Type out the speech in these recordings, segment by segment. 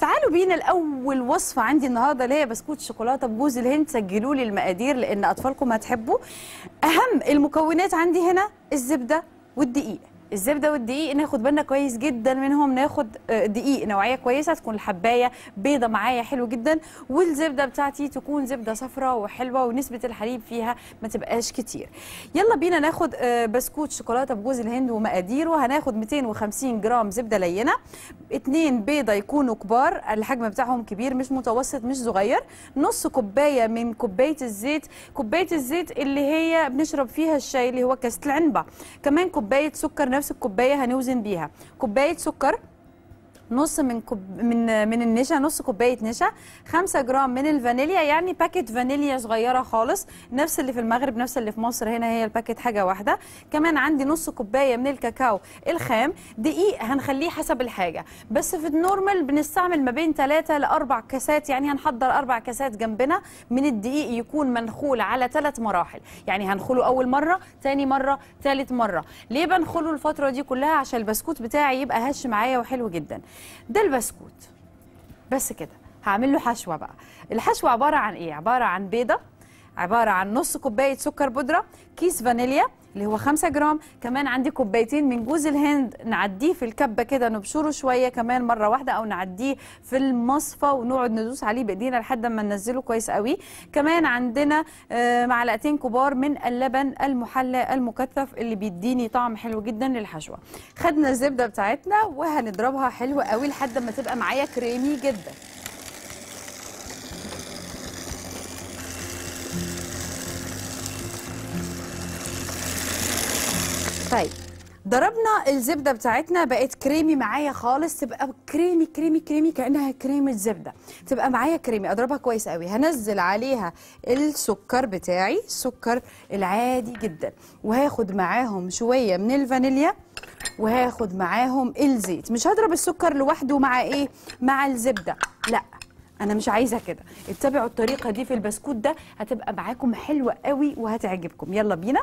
تعالوا بينا الاول وصفه عندي النهارده اللي هي بسكوت شوكولاته بجوز الهند سجلوا لي المقادير لان اطفالكم هتحبوا اهم المكونات عندي هنا الزبده والدقيق الزبده والدقيق ناخد بالنا كويس جدا منهم ناخد آه، دقيق نوعيه كويسه تكون الحبايه بيضه معايا حلو جدا والزبده بتاعتي تكون زبده صفراء وحلوه ونسبه الحليب فيها ما تبقاش كتير يلا بينا ناخد آه، بسكوت شوكولاته بجوز الهند ومقاديره هناخد 250 جرام زبده لينه اتنين بيضه يكونوا كبار الحجم بتاعهم كبير مش متوسط مش صغير نص كوبايه من كوبايه الزيت كوبايه الزيت اللي هي بنشرب فيها الشاي اللي هو كاسه العنبه كمان كوبايه سكر نفس الكوبايه هنوزن بيها كوبايه سكر نص من كوب من من النشا نص كوبايه نشا 5 جرام من الفانيليا يعني باكيت فانيليا صغيره خالص نفس اللي في المغرب نفس اللي في مصر هنا هي الباكيت حاجه واحده كمان عندي نص كوبايه من الكاكاو الخام دقيق هنخليه حسب الحاجه بس في النورمال بنستعمل ما بين 3 ل 4 كاسات يعني هنحضر اربع كاسات جنبنا من الدقيق يكون منخول على ثلاث مراحل يعني هنخله اول مره تاني مره ثالث مره ليه بنخله الفتره دي كلها عشان البسكوت بتاعي يبقى هش معايا وحلو جدا ده البسكوت بس كده هعمل له حشوه بقى الحشوه عباره عن ايه عباره عن بيضه عباره عن نص كوبايه سكر بودره كيس فانيليا اللي هو 5 جرام كمان عندي كوبايتين من جوز الهند نعديه في الكبه كده نبشره شويه كمان مره واحده او نعديه في المصفى ونقعد ندوس عليه بايدينا لحد ما ننزله كويس قوي كمان عندنا آه، معلقتين كبار من اللبن المحلى المكثف اللي بيديني طعم حلو جدا للحشوه خدنا الزبده بتاعتنا وهنضربها حلو قوي لحد ما تبقى معايا كريمي جدا طيب ضربنا الزبده بتاعتنا بقت كريمي معايا خالص تبقى كريمي كريمي كريمي كانها كريمه زبده تبقى معايا كريمي اضربها كويس قوي هنزل عليها السكر بتاعي السكر العادي جدا وهاخد معاهم شويه من الفانيليا وهاخد معاهم الزيت مش هضرب السكر لوحده مع ايه مع الزبده لا انا مش عايزه كده اتبعوا الطريقه دي في البسكوت ده هتبقى معاكم حلوه قوي وهتعجبكم يلا بينا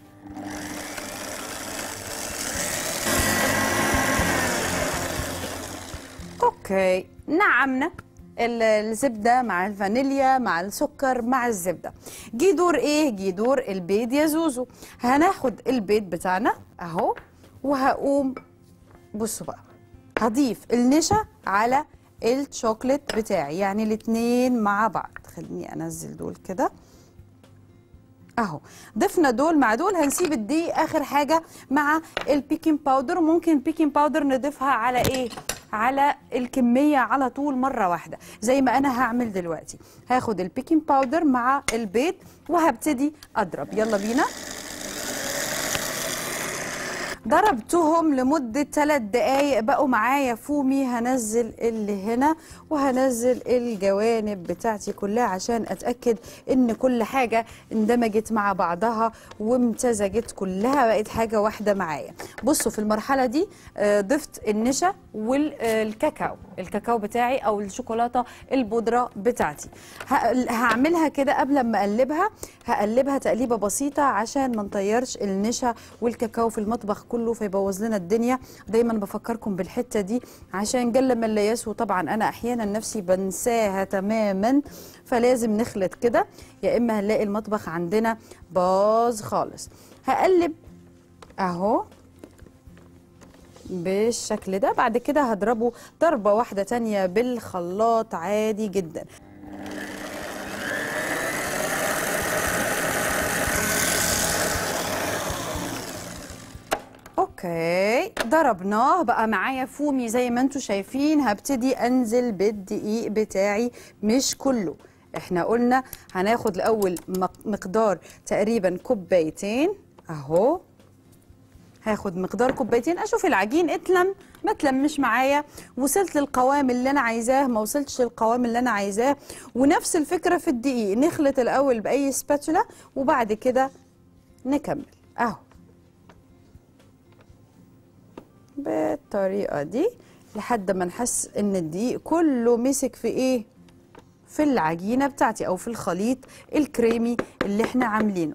اوكي نعمنا ال- الزبده مع الفانيليا مع السكر مع الزبده جه دور ايه جه دور البيض يا زوزو هناخد البيض بتاعنا اهو وهقوم بصوا بقى هضيف النشا على الشوكليت بتاعي يعني الاتنين مع بعض خليني انزل دول كده اهو ضفنا دول مع دول هنسيب الدقيق اخر حاجه مع البيكنج باودر وممكن البيكنج باودر نضيفها على ايه على الكميه على طول مره واحده زي ما انا هعمل دلوقتي هاخد البيكنج باودر مع البيض وهبتدي اضرب يلا بينا ضربتهم لمدة 3 دقايق بقوا معايا فومي هنزل اللي هنا وهنزل الجوانب بتاعتي كلها عشان اتأكد ان كل حاجة اندمجت مع بعضها وامتزجت كلها بقت حاجة واحدة معايا بصوا في المرحلة دي آه، ضفت النشا والكاكاو الكاكاو بتاعي او الشوكولاتة البودرة بتاعتي ه- هعملها كده قبل ما اقلبها هقلبها تقليبة بسيطة عشان ما نطيرش النشا والكاكاو في المطبخ كله فيبوظ لنا الدنيا دايما بفكركم بالحتة دي عشان جل من لا يسهو طبعا انا احيانا نفسي بنساها تماما فلازم نخلط كده يا اما هنلاقي المطبخ عندنا باظ خالص هقلب اهو بالشكل ده بعد كده هضربه ضربة واحدة تانية بالخلاط عادي جدا اوكي ضربناه بقى معايا فومي زي ما انتم شايفين هبتدي انزل بالدقيق بتاعي مش كله احنا قلنا هناخد الاول مق- مقدار تقريبا كوبايتين اهو هاخد مقدار كوبايتين اشوف العجين اتلم ما تلمش معايا وصلت للقوام اللي انا عايزاه ما وصلتش للقوام اللي انا عايزاه ونفس الفكره في الدقيق نخلط الاول باي سباتولا وبعد كده نكمل اهو بالطريقه دي لحد ما نحس ان الدقيق كله مسك في ايه في العجينه بتاعتي او في الخليط الكريمي اللي احنا عاملينه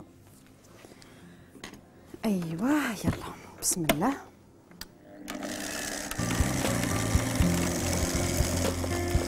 ايوه يلا بسم الله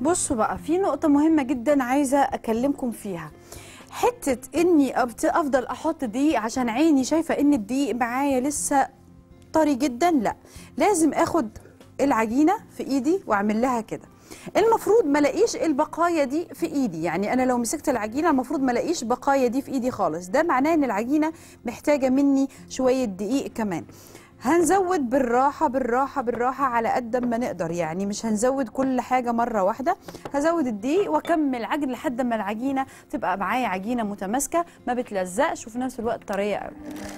بصوا بقى في نقطة مهمة جدا عايزة أكلمكم فيها حتة إني أبت- أفضل أحط دقيق عشان عيني شايفة إن الدقيق معايا لسه طري جدا لا لازم آخد العجينة في إيدي وأعمل لها كده المفروض ما الاقيش البقايا دي في ايدي يعني انا لو مسكت العجينه المفروض ما الاقيش بقايا دي في ايدي خالص ده معناه ان العجينه محتاجه مني شويه دقيق كمان هنزود بالراحة بالراحة بالراحة على قد ما نقدر يعني مش هنزود كل حاجة مرة واحدة هزود الدقيق واكمل عجن لحد ما العجينة تبقى معايا عجينة متماسكة ما بتلزقش وفي نفس الوقت طرية قوي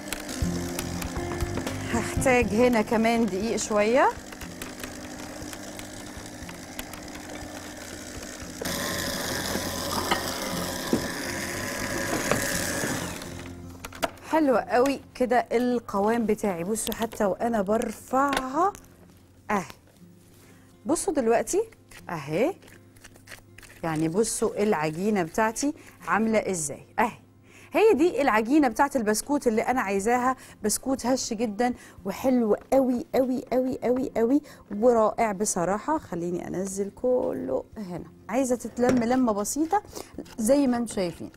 هحتاج هنا كمان دقيق شوية حلوة قوي كده القوام بتاعي بصوا حتى وانا برفعها اهي بصوا دلوقتي اهي يعني بصوا العجينه بتاعتي عامله ازاي اهي هي دي العجينه بتاعت البسكوت اللي انا عايزاها بسكوت هش جدا وحلو قوي قوي قوي قوي قوي ورائع بصراحه خليني انزل كله هنا عايزه تتلم لمه بسيطه زي ما انتم شايفين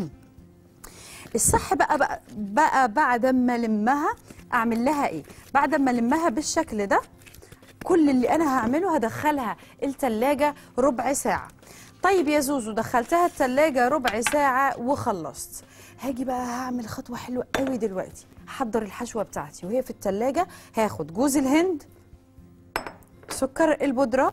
الصح بقى بقى, بقى بعد ما لمها اعمل لها ايه بعد ما لمها بالشكل ده كل اللي انا هعمله هدخلها التلاجة ربع ساعة طيب يا زوزو دخلتها التلاجة ربع ساعة وخلصت هاجي بقى هعمل خطوة حلوة قوي دلوقتي هحضر الحشوة بتاعتي وهي في التلاجة هاخد جوز الهند سكر البودرة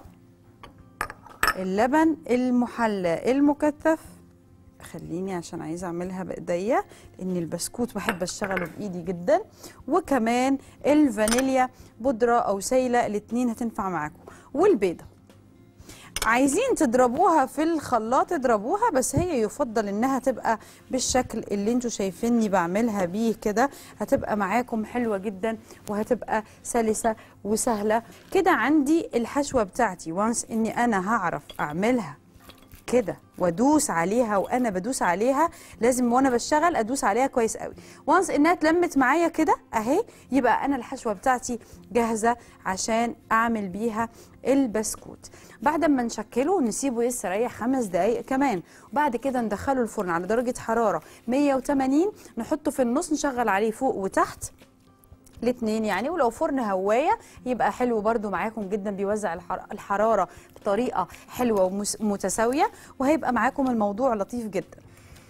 اللبن المحلى المكثف خليني عشان عايزه اعملها بايديا لان البسكوت بحب اشتغله بايدي جدا وكمان الفانيليا بودره او سايله الاتنين هتنفع معاكم والبيضه عايزين تضربوها في الخلاط اضربوها بس هي يفضل انها تبقى بالشكل اللي انتوا شايفيني بعملها بيه كده هتبقى معاكم حلوة جدا وهتبقى سلسة وسهلة كده عندي الحشوة بتاعتي وانس اني انا هعرف اعملها كده وادوس عليها وانا بدوس عليها لازم وانا بشتغل ادوس عليها كويس قوي وانس انها اتلمت معايا كده اهي يبقى انا الحشوه بتاعتي جاهزه عشان اعمل بيها البسكوت بعد ما نشكله نسيبه يستريح خمس دقايق كمان وبعد كده ندخله الفرن على درجه حراره 180 نحطه في النص نشغل عليه فوق وتحت الاثنين يعني ولو فرن هوايه يبقى حلو برده معاكم جدا بيوزع الحر- الحراره بطريقه حلوه ومتساويه وهيبقى معاكم الموضوع لطيف جدا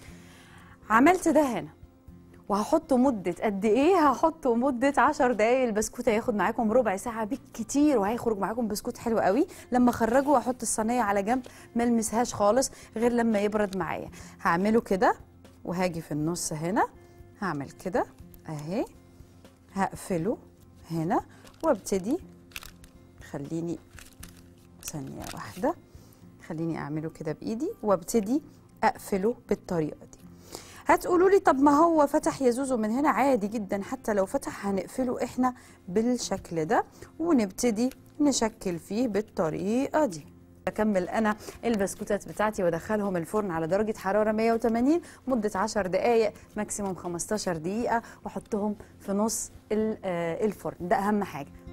عملت ده هنا وهحطه مدة قد ايه؟ هحطه مدة 10 دقايق البسكوت هياخد معاكم ربع ساعة بالكتير وهيخرج معاكم بسكوت حلو قوي لما اخرجه واحط الصينية على جنب ما المسهاش خالص غير لما يبرد معايا هعمله كده وهاجي في النص هنا هعمل كده اهي هقفله هنا وابتدي خليني ثانية واحدة خليني اعمله كده بايدي وابتدي اقفله بالطريقة دي هتقولوا لي طب ما هو فتح يا زوزو من هنا عادي جدا حتى لو فتح هنقفله احنا بالشكل ده ونبتدي نشكل فيه بالطريقة دي اكمل انا البسكوتات بتاعتي وادخلهم الفرن على درجه حراره 180 مده 10 دقائق ماكسيموم 15 دقيقه واحطهم في نص ال- آه، الفرن ده اهم حاجه